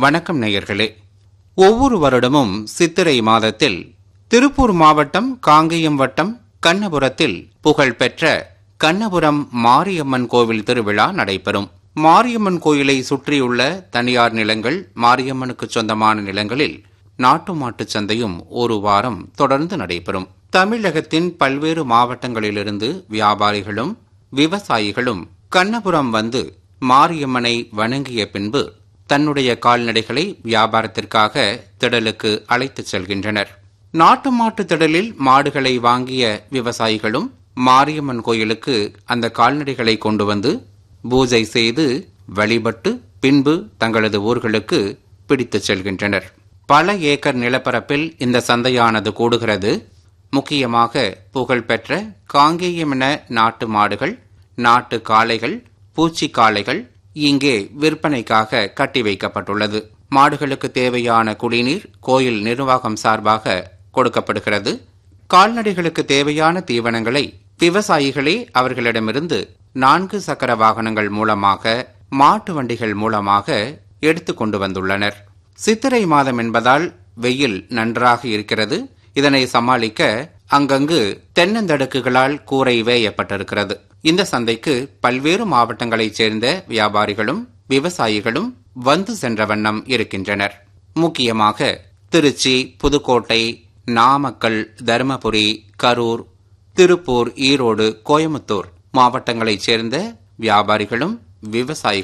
வணக்கம் நேயர்களே ஒவ்வொரு வருடமும் சித்திரை மாதத்தில் திருப்பூர் மாவட்டம் காங்கேயம் வட்டம் கண்ணபுரத்தில் புகழ்பெற்ற கண்ணபுரம் மாரியம்மன் கோவில் திருவிழா நடைபெறும் மாரியம்மன் கோயிலை சுற்றியுள்ள தனியார் நிலங்கள் மாரியம்மனுக்கு சொந்தமான நிலங்களில் நாட்டு மாட்டுச் சந்தையும் ஒரு வாரம் தொடர்ந்து நடைபெறும் தமிழகத்தின் பல்வேறு மாவட்டங்களிலிருந்து வியாபாரிகளும் விவசாயிகளும் கண்ணபுரம் வந்து மாரியம்மனை வணங்கிய பின்பு தன்னுடைய கால்நடைகளை வியாபாரத்திற்காக திடலுக்கு அழைத்துச் செல்கின்றனர் நாட்டு மாட்டு திடலில் மாடுகளை வாங்கிய விவசாயிகளும் மாரியம்மன் கோயிலுக்கு அந்த கால்நடைகளை கொண்டு வந்து பூஜை செய்து வழிபட்டு பின்பு தங்களது ஊர்களுக்கு பிடித்துச் செல்கின்றனர் பல ஏக்கர் நிலப்பரப்பில் இந்த சந்தையானது கூடுகிறது முக்கியமாக புகழ்பெற்ற காங்கேயமென நாட்டு மாடுகள் நாட்டு காளைகள் பூச்சி காளைகள் இங்கே விற்பனைக்காக கட்டி வைக்கப்பட்டுள்ளது மாடுகளுக்கு தேவையான குடிநீர் கோயில் நிர்வாகம் சார்பாக கொடுக்கப்படுகிறது கால்நடைகளுக்கு தேவையான தீவனங்களை விவசாயிகளே அவர்களிடமிருந்து நான்கு சக்கர வாகனங்கள் மூலமாக மாட்டு வண்டிகள் மூலமாக எடுத்து கொண்டு வந்துள்ளனர் சித்திரை மாதம் என்பதால் வெயில் நன்றாக இருக்கிறது இதனை சமாளிக்க அங்கங்கு தென்னந்தடுக்குகளால் கூரை வேயப்பட்டிருக்கிறது இந்த சந்தைக்கு பல்வேறு மாவட்டங்களைச் சேர்ந்த வியாபாரிகளும் விவசாயிகளும் வந்து சென்ற வண்ணம் இருக்கின்றனர் முக்கியமாக திருச்சி புதுக்கோட்டை நாமக்கல் தருமபுரி கரூர் திருப்பூர் ஈரோடு கோயமுத்தூர் மாவட்டங்களைச் சேர்ந்த வியாபாரிகளும் விவசாயிகளும்